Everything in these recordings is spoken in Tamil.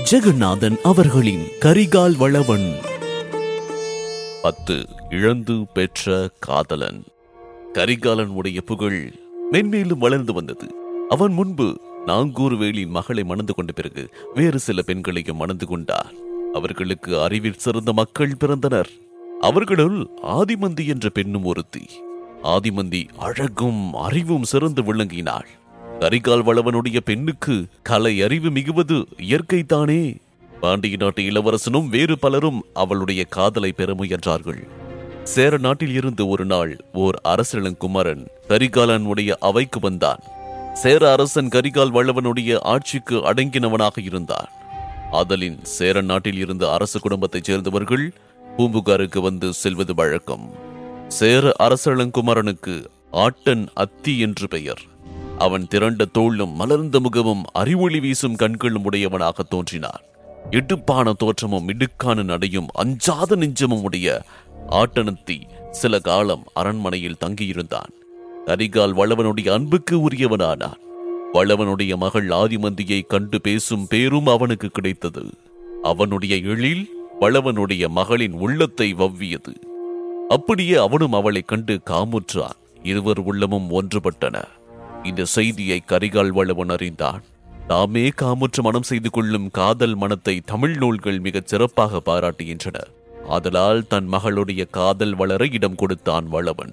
ஜெகநாதன் அவர்களின் கரிகால் வளவன் பத்து இழந்து பெற்ற காதலன் கரிகாலன் உடைய புகழ் மென்மேலும் வளர்ந்து வந்தது அவன் முன்பு நாங்கூர்வேலின் மகளை மணந்து கொண்ட பிறகு வேறு சில பெண்களையும் மணந்து கொண்டார் அவர்களுக்கு அறிவில் சிறந்த மக்கள் பிறந்தனர் அவர்களுள் ஆதிமந்தி என்ற பெண்ணும் ஒருத்தி ஆதிமந்தி அழகும் அறிவும் சிறந்து விளங்கினாள் கரிகால் வளவனுடைய பெண்ணுக்கு கலை அறிவு மிகுவது இயற்கைத்தானே பாண்டிய நாட்டு இளவரசனும் வேறு பலரும் அவளுடைய காதலை பெற முயன்றார்கள் சேர நாட்டில் இருந்து ஒரு நாள் ஓர் அரசிளங்குமரன் கரிகாலனுடைய அவைக்கு வந்தான் சேர அரசன் கரிகால் வல்லவனுடைய ஆட்சிக்கு அடங்கினவனாக இருந்தான் ஆதலின் சேர நாட்டில் இருந்த அரச குடும்பத்தைச் சேர்ந்தவர்கள் பூம்புகாருக்கு வந்து செல்வது வழக்கம் சேர அரசளங்குமரனுக்கு ஆட்டன் அத்தி என்று பெயர் அவன் திரண்ட தோளும் மலர்ந்த முகமும் அறிவொளி வீசும் கண்களும் உடையவனாக தோன்றினான் இடுப்பான தோற்றமும் இடுக்கான நடையும் அஞ்சாத நெஞ்சமும் உடைய ஆட்டனத்தி சில காலம் அரண்மனையில் தங்கியிருந்தான் கரிகால் வளவனுடைய அன்புக்கு உரியவனானான் வளவனுடைய மகள் ஆதிமந்தியை கண்டு பேசும் பேரும் அவனுக்கு கிடைத்தது அவனுடைய எழில் வளவனுடைய மகளின் உள்ளத்தை வவ்வியது அப்படியே அவனும் அவளைக் கண்டு காமுற்றான் இருவர் உள்ளமும் ஒன்றுபட்டன இந்த செய்தியை கரிகால் வளவன் அறிந்தான் தாமே காமுற்று மனம் செய்து கொள்ளும் காதல் மனத்தை தமிழ் நூல்கள் மிகச் சிறப்பாக பாராட்டுகின்றன ஆதலால் தன் மகளுடைய காதல் வளர இடம் கொடுத்தான் வளவன்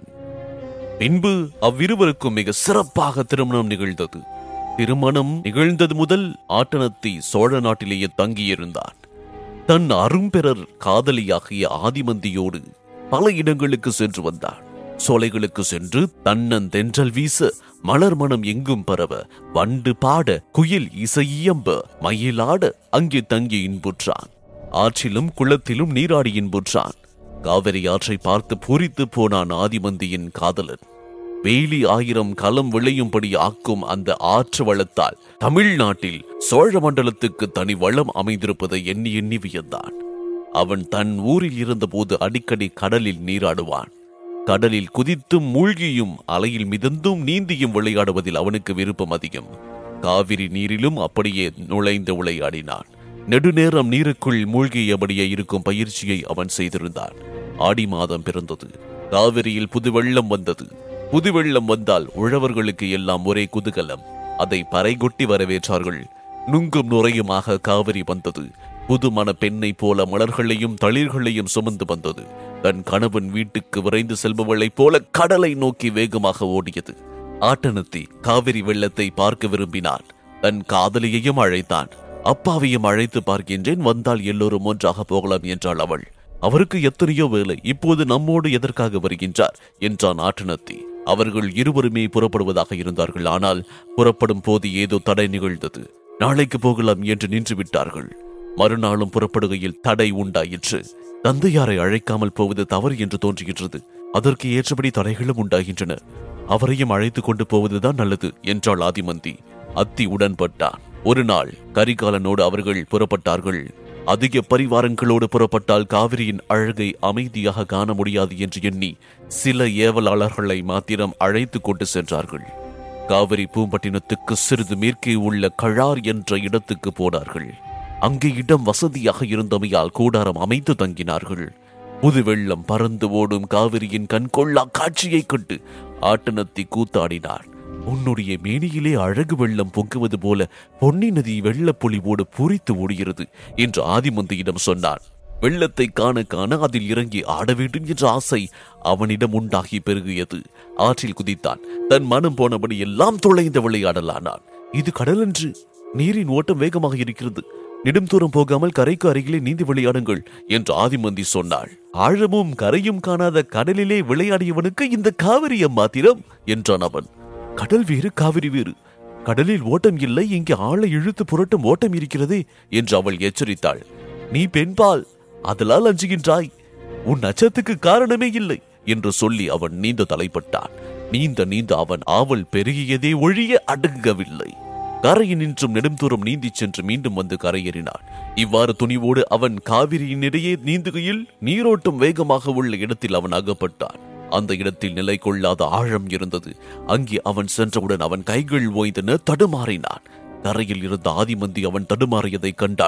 பின்பு அவ்விருவருக்கும் மிக சிறப்பாக திருமணம் நிகழ்ந்தது திருமணம் நிகழ்ந்தது முதல் ஆட்டனத்தி சோழ நாட்டிலேயே தங்கியிருந்தான் தன் அரும்பெறர் காதலியாகிய ஆதிமந்தியோடு பல இடங்களுக்கு சென்று வந்தான் சோலைகளுக்கு சென்று தன்னன் தென்றல் வீச மலர் மனம் எங்கும் பரவ வண்டு பாட குயில் இசையம்ப மயிலாட அங்கே தங்கி இன்புற்றான் ஆற்றிலும் குளத்திலும் நீராடி இன்புற்றான் காவிரி ஆற்றை பார்த்து பூரித்து போனான் ஆதிமந்தியின் காதலன் வேலி ஆயிரம் களம் விளையும்படி ஆக்கும் அந்த ஆற்று வளத்தால் தமிழ்நாட்டில் சோழ மண்டலத்துக்கு தனி வளம் அமைந்திருப்பதை எண்ணி எண்ணி வியந்தான் அவன் தன் ஊரில் இருந்தபோது அடிக்கடி கடலில் நீராடுவான் கடலில் குதித்தும் மூழ்கியும் அலையில் மிதந்தும் நீந்தியும் விளையாடுவதில் அவனுக்கு விருப்பம் அதிகம் காவிரி நீரிலும் அப்படியே நுழைந்து விளையாடினான் நெடுநேரம் நீருக்குள் மூழ்கியபடியே இருக்கும் பயிற்சியை அவன் செய்திருந்தான் ஆடி மாதம் பிறந்தது காவிரியில் புது வெள்ளம் வந்தது புது வெள்ளம் வந்தால் உழவர்களுக்கு எல்லாம் ஒரே குதூகலம் அதை பறைகொட்டி வரவேற்றார்கள் நுங்கும் நுரையுமாக காவிரி வந்தது புதுமண பெண்ணை போல மலர்களையும் தளிர்களையும் சுமந்து வந்தது தன் கணவன் வீட்டுக்கு விரைந்து செல்பவளைப் போல கடலை நோக்கி வேகமாக ஓடியது ஆட்டனத்தி காவிரி வெள்ளத்தை பார்க்க விரும்பினான் தன் காதலியையும் அழைத்தான் அப்பாவையும் அழைத்து பார்க்கின்றேன் வந்தால் எல்லோரும் ஒன்றாக போகலாம் என்றாள் அவள் அவருக்கு எத்தனையோ வேலை இப்போது நம்மோடு எதற்காக வருகின்றார் என்றான் ஆட்டனத்தி அவர்கள் இருவருமே புறப்படுவதாக இருந்தார்கள் ஆனால் புறப்படும் போது ஏதோ தடை நிகழ்ந்தது நாளைக்கு போகலாம் என்று நின்று விட்டார்கள் மறுநாளும் புறப்படுகையில் தடை உண்டாயிற்று தந்தையாரை அழைக்காமல் போவது தவறு என்று தோன்றுகின்றது அதற்கு ஏற்றபடி தடைகளும் உண்டாகின்றன அவரையும் அழைத்துக் கொண்டு போவதுதான் நல்லது என்றாள் ஆதிமந்தி அத்தி உடன்பட்டான் ஒரு நாள் கரிகாலனோடு அவர்கள் புறப்பட்டார்கள் அதிக பரிவாரங்களோடு புறப்பட்டால் காவிரியின் அழகை அமைதியாக காண முடியாது என்று எண்ணி சில ஏவலாளர்களை மாத்திரம் அழைத்துக் கொண்டு சென்றார்கள் காவிரி பூம்பட்டினத்துக்கு சிறிது மேற்கே உள்ள கழார் என்ற இடத்துக்கு போனார்கள் அங்கே இடம் வசதியாக இருந்தமையால் கூடாரம் அமைத்து தங்கினார்கள் புது வெள்ளம் பறந்து ஓடும் காவிரியின் கண்கொள்ளா காட்சியைக் கண்டு ஆட்டனத்தி கூத்தாடினார் உன்னுடைய மேனியிலே அழகு வெள்ளம் பொங்குவது போல பொன்னி நதி வெள்ளப்பொழிவோடு பூரித்து ஓடுகிறது என்று ஆதிமந்தியிடம் சொன்னான் வெள்ளத்தை காண காண அதில் இறங்கி ஆட வேண்டும் என்ற ஆசை அவனிடம் உண்டாகி பெருகியது ஆற்றில் குதித்தான் தன் மனம் போனபடி எல்லாம் துளைந்து விளையாடலானான் இது கடலன்று நீரின் ஓட்டம் வேகமாக இருக்கிறது நெடும் தூரம் போகாமல் கரைக்கு அருகிலே நீந்தி விளையாடுங்கள் என்று ஆதிமந்தி சொன்னாள் ஆழமும் கரையும் காணாத கடலிலே விளையாடியவனுக்கு இந்த காவிரி மாத்திரம் என்றான் அவன் கடல் வேறு காவிரி வேறு கடலில் ஓட்டம் இல்லை இங்கே ஆளை இழுத்து புரட்டும் ஓட்டம் இருக்கிறதே என்று அவள் எச்சரித்தாள் நீ பெண்பால் அதலால் அஞ்சுகின்றாய் உன் அச்சத்துக்கு காரணமே இல்லை என்று சொல்லி அவன் நீந்த தலைப்பட்டான் நீந்த நீந்த அவன் ஆவல் பெருகியதே ஒழிய அடங்கவில்லை கரையில் நின்றும் நெடுந்தூரம் நீந்திச் சென்று மீண்டும் வந்து கரையேறினான் இவ்வாறு துணிவோடு அவன் காவிரியினிடையே நீந்துகையில் நீரோட்டம் வேகமாக உள்ள இடத்தில் அவன் அகப்பட்டான் அந்த இடத்தில் நிலை கொள்ளாத ஆழம் இருந்தது அங்கே அவன் சென்றவுடன் அவன் கைகள் ஓய்ந்தன தடுமாறினான் கரையில் இருந்த ஆதிமந்தி அவன் தடுமாறியதைக் கண்டாள்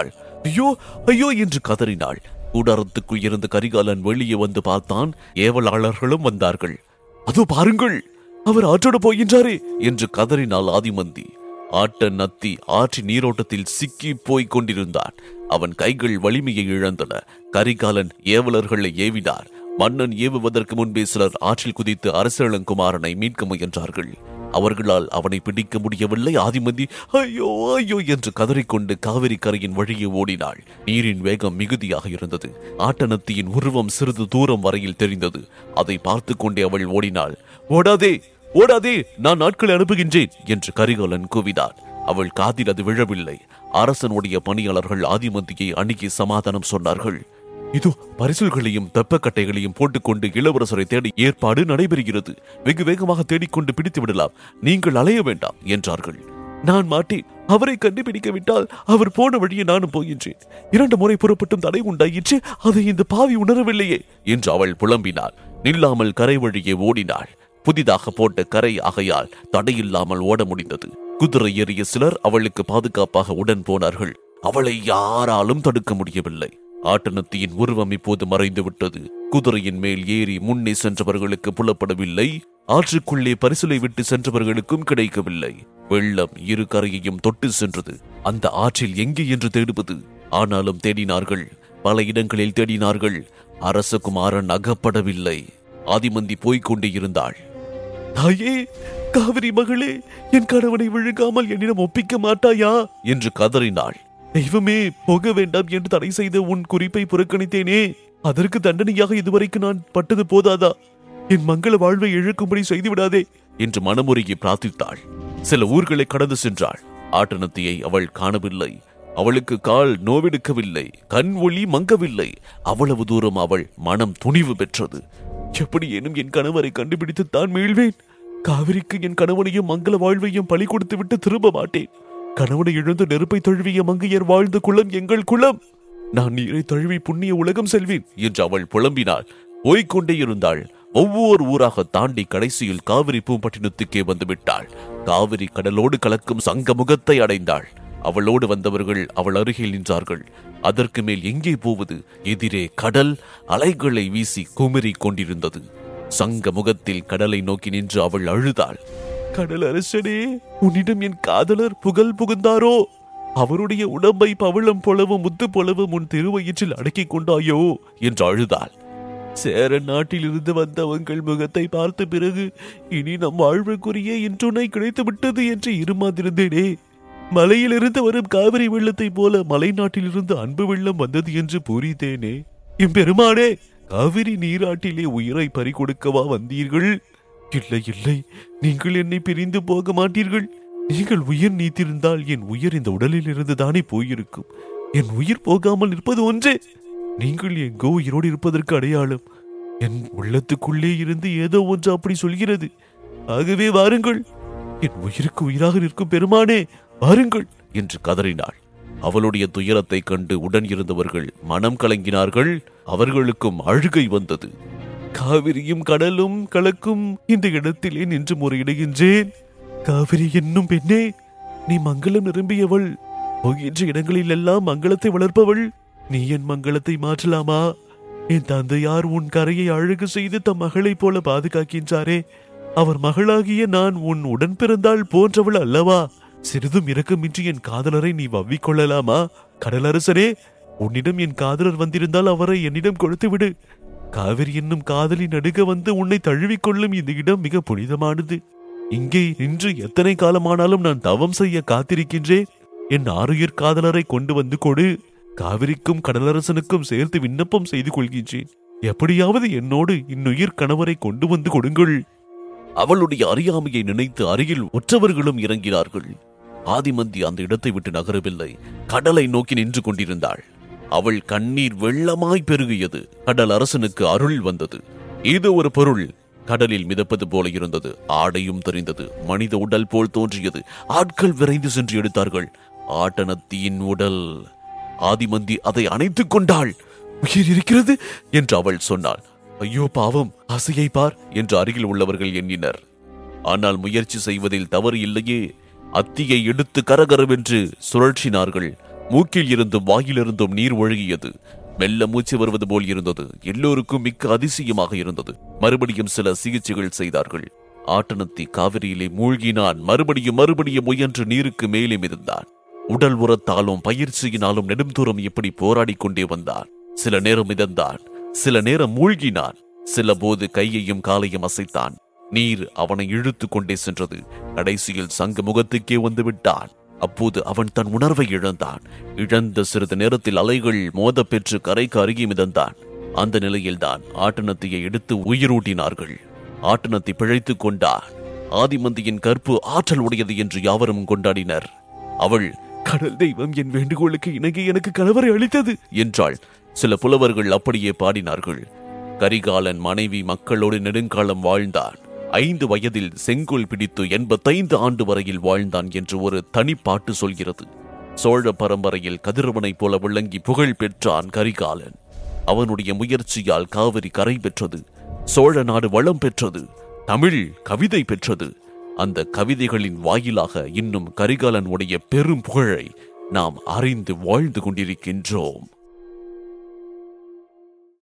ஐயோ ஐயோ என்று கதறினாள் கூடாரத்துக்குள் இருந்து கரிகாலன் வெளியே வந்து பார்த்தான் ஏவலாளர்களும் வந்தார்கள் அதோ பாருங்கள் அவர் ஆற்றோட போகின்றாரே என்று கதறினாள் ஆதிமந்தி ஆட்ட நத்தி ஆற்றி நீரோட்டத்தில் சிக்கி போய்க் கொண்டிருந்தான் அவன் கைகள் வலிமையை இழந்தன கரிகாலன் ஏவலர்களை ஏவினார் மன்னன் ஏவுவதற்கு முன்பே சிலர் ஆற்றில் குதித்து அரசேளங்குமாரனை மீட்க முயன்றார்கள் அவர்களால் அவனை பிடிக்க முடியவில்லை ஆதிமதி ஐயோ ஐயோ என்று கதறிக்கொண்டு காவிரி கரையின் வழியே ஓடினாள் நீரின் வேகம் மிகுதியாக இருந்தது ஆட்டனத்தியின் உருவம் சிறிது தூரம் வரையில் தெரிந்தது அதை பார்த்து கொண்டே அவள் ஓடினாள் ஓடாதே ஓடாதே நான் நாட்களை அனுப்புகின்றேன் என்று கரிகாலன் கூவினான் அவள் காதில் அது விழவில்லை அரசனுடைய பணியாளர்கள் ஆதிமந்தியை அணுகி சமாதானம் சொன்னார்கள் இதோ பரிசுகளையும் தெப்பக்கட்டைகளையும் போட்டுக்கொண்டு இளவரசரை தேடி ஏற்பாடு நடைபெறுகிறது வெகு வேகமாக தேடிக்கொண்டு பிடித்து விடலாம் நீங்கள் அலைய வேண்டாம் என்றார்கள் நான் மாட்டேன் அவரை கண்டுபிடிக்க விட்டால் அவர் போன வழியே நானும் போகின்றேன் இரண்டு முறை புறப்பட்டும் தடை உண்டாயிற்று அதை இந்த பாவி உணரவில்லையே என்று அவள் புலம்பினாள் நில்லாமல் கரை வழியே ஓடினாள் புதிதாக போட்ட கரை ஆகையால் தடையில்லாமல் ஓட முடிந்தது குதிரை ஏறிய சிலர் அவளுக்கு பாதுகாப்பாக உடன் போனார்கள் அவளை யாராலும் தடுக்க முடியவில்லை ஆட்டனத்தியின் உருவம் இப்போது மறைந்து விட்டது குதிரையின் மேல் ஏறி முன்னே சென்றவர்களுக்கு புலப்படவில்லை ஆற்றுக்குள்ளே பரிசலை விட்டு சென்றவர்களுக்கும் கிடைக்கவில்லை வெள்ளம் இரு கரையையும் தொட்டு சென்றது அந்த ஆற்றில் எங்கே என்று தேடுவது ஆனாலும் தேடினார்கள் பல இடங்களில் தேடினார்கள் அரசகுமாரன் அகப்படவில்லை ஆதிமந்தி போய்க் கொண்டே இருந்தாள் தாயே காவிரி மகளே என் கணவனை விழுகாமல் என்னிடம் ஒப்பிக்க மாட்டாயா என்று கதறினாள் தெய்வமே போக வேண்டாம் என்று தடை செய்த உன் குறிப்பை புறக்கணித்தேனே அதற்கு தண்டனையாக இதுவரைக்கு நான் பட்டது போதாதா என் மங்கள வாழ்வை இழக்கும்படி செய்து விடாதே என்று மனமுருகி பிரார்த்தித்தாள் சில ஊர்களை கடந்து சென்றாள் ஆட்டனத்தியை அவள் காணவில்லை அவளுக்கு கால் நோவெடுக்கவில்லை கண் ஒளி மங்கவில்லை அவ்வளவு தூரம் அவள் மனம் துணிவு பெற்றது எப்படி எனும் என் கணவரை கண்டுபிடித்து தான் மீள்வேன் காவிரிக்கு என் கணவனையும் மங்கள வாழ்வையும் பலி கொடுத்து விட்டு திரும்ப மாட்டேன் கணவனை இழந்து நெருப்பை தழுவிய மங்கையர் வாழ்ந்த குலம் எங்கள் குலம் நான் நீரை தழுவி புண்ணிய உலகம் செல்வேன் என்று அவள் புலம்பினாள் போய்க்கொண்டே இருந்தாள் ஒவ்வொரு ஊராக தாண்டி கடைசியில் காவிரி பூம்பட்டினத்துக்கே வந்து விட்டாள் காவிரி கடலோடு கலக்கும் சங்கமுகத்தை அடைந்தாள் அவளோடு வந்தவர்கள் அவள் அருகில் நின்றார்கள் அதற்கு மேல் எங்கே போவது எதிரே கடல் அலைகளை வீசி குமரி கொண்டிருந்தது சங்க முகத்தில் கடலை நோக்கி நின்று அவள் அழுதாள் கடல் அரசனே உன்னிடம் என் காதலர் புகழ் புகுந்தாரோ அவருடைய உடம்பை பவளம் போலவும் முத்து போலவும் உன் திருவயிற்றில் அடக்கிக் கொண்டாயோ என்று அழுதாள் சேர நாட்டிலிருந்து வந்த உங்கள் முகத்தை பார்த்த பிறகு இனி நம் வாழ்வுக்குரிய இன்றுணை கிடைத்து விட்டது என்று இருமாந்திருந்தேனே மலையிலிருந்து வரும் காவிரி வெள்ளத்தைப் போல மலை நாட்டிலிருந்து அன்பு வெள்ளம் வந்தது என்று புரிந்தேனே எம்பெருமானே காவிரி நீராட்டிலே உயிரை பறிகொடுக்கவா வந்தீர்கள் இல்லை இல்லை நீங்கள் என்னை பிரிந்து போக மாட்டீர்கள் நீங்கள் உயிர் நீத்திருந்தால் என் உயிர் இந்த உடலில் இருந்து தானே போயிருக்கும் என் உயிர் போகாமல் இருப்பது ஒன்றே நீங்கள் எங்கோ உயிரோடு இருப்பதற்கு அடையாளம் என் உள்ளத்துக்குள்ளே இருந்து ஏதோ ஒன்று அப்படி சொல்கிறது ஆகவே வாருங்கள் என் உயிருக்கு உயிராக நிற்கும் பெருமானே வாருங்கள் என்று கதறினாள் அவளுடைய துயரத்தை கண்டு உடன் இருந்தவர்கள் மனம் கலங்கினார்கள் அவர்களுக்கும் அழுகை வந்தது காவிரியும் கடலும் கலக்கும் இந்த இடத்திலே நின்று முறையிடுகின்றேன் காவிரி என்னும் பெண்ணே நீ மங்களம் நிரம்பியவள் போகின்ற இடங்களில் எல்லாம் மங்களத்தை வளர்ப்பவள் நீ என் மங்களத்தை மாற்றலாமா என் தந்தையார் உன் கரையை அழகு செய்து தம் மகளைப் போல பாதுகாக்கின்றாரே அவர் மகளாகிய நான் உன் உடன் பிறந்தாள் போன்றவள் அல்லவா சிறிதும் இரக்கமின்றி என் காதலரை நீ வவ்விக் கொள்ளலாமா கடலரசரே உன்னிடம் என் காதலர் வந்திருந்தால் அவரை என்னிடம் கொடுத்து விடு காவிரி என்னும் காதலி நடுக வந்து உன்னை தழுவிக்கொள்ளும் இந்த இடம் மிக புனிதமானது இங்கே நின்று எத்தனை காலமானாலும் நான் தவம் செய்ய காத்திருக்கின்றேன் என் ஆறுயிர் காதலரை கொண்டு வந்து கொடு காவிரிக்கும் கடலரசனுக்கும் சேர்த்து விண்ணப்பம் செய்து கொள்கின்றேன் எப்படியாவது என்னோடு இன்னுயிர் கணவரை கொண்டு வந்து கொடுங்கள் அவளுடைய அறியாமையை நினைத்து அருகில் ஒற்றவர்களும் இறங்கினார்கள் ஆதிமந்தி அந்த இடத்தை விட்டு நகரவில்லை கடலை நோக்கி நின்று கொண்டிருந்தாள் அவள் கண்ணீர் வெள்ளமாய் பெருகியது கடல் அரசனுக்கு அருள் வந்தது ஏதோ ஒரு பொருள் கடலில் மிதப்பது போல இருந்தது ஆடையும் தெரிந்தது மனித உடல் போல் தோன்றியது ஆட்கள் விரைந்து சென்று எடுத்தார்கள் ஆட்டனத்தியின் உடல் ஆதிமந்தி அதை அணைத்துக் கொண்டாள் உயிர் இருக்கிறது என்று அவள் சொன்னாள் ஐயோ பாவம் ஆசையை பார் என்று அருகில் உள்ளவர்கள் எண்ணினர் ஆனால் முயற்சி செய்வதில் தவறு இல்லையே அத்தியை எடுத்து கரகரவென்று சுழற்சினார்கள் மூக்கில் இருந்தும் வாயிலிருந்தும் நீர் ஒழுகியது மெல்ல மூச்சு வருவது போல் இருந்தது எல்லோருக்கும் மிக்க அதிசயமாக இருந்தது மறுபடியும் சில சிகிச்சைகள் செய்தார்கள் ஆட்டனத்தி காவிரியிலே மூழ்கினான் மறுபடியும் மறுபடியும் முயன்று நீருக்கு மேலே மிதந்தான் உடல் உரத்தாலும் பயிற்சியினாலும் நெடுந்தூரம் எப்படி போராடிக் கொண்டே வந்தான் சில நேரம் மிதந்தான் சில நேரம் மூழ்கினான் சில போது கையையும் காலையும் அசைத்தான் நீர் அவனை இழுத்து கொண்டே சென்றது கடைசியில் சங்க முகத்துக்கே வந்து விட்டான் அப்போது அவன் தன் உணர்வை இழந்தான் இழந்த சிறிது நேரத்தில் அலைகள் மோதப் பெற்று கரைக்கு அருகே மிதந்தான் அந்த நிலையில்தான் ஆட்டனத்தியை எடுத்து உயிரூட்டினார்கள் ஆட்டனத்தை பிழைத்துக் கொண்டார் ஆதிமந்தியின் கற்பு ஆற்றல் உடையது என்று யாவரும் கொண்டாடினர் அவள் கடல் தெய்வம் என் வேண்டுகோளுக்கு இணங்கி எனக்கு கணவரை அளித்தது என்றாள் சில புலவர்கள் அப்படியே பாடினார்கள் கரிகாலன் மனைவி மக்களோடு நெடுங்காலம் வாழ்ந்தான் ஐந்து வயதில் செங்கோல் பிடித்து எண்பத்தைந்து ஆண்டு வரையில் வாழ்ந்தான் என்று ஒரு தனிப்பாட்டு சொல்கிறது சோழ பரம்பரையில் கதிரவனைப் போல விளங்கி புகழ் பெற்றான் கரிகாலன் அவனுடைய முயற்சியால் காவிரி கரை பெற்றது சோழ நாடு வளம் பெற்றது தமிழ் கவிதை பெற்றது அந்த கவிதைகளின் வாயிலாக இன்னும் கரிகாலன் உடைய பெரும் புகழை நாம் அறிந்து வாழ்ந்து கொண்டிருக்கின்றோம்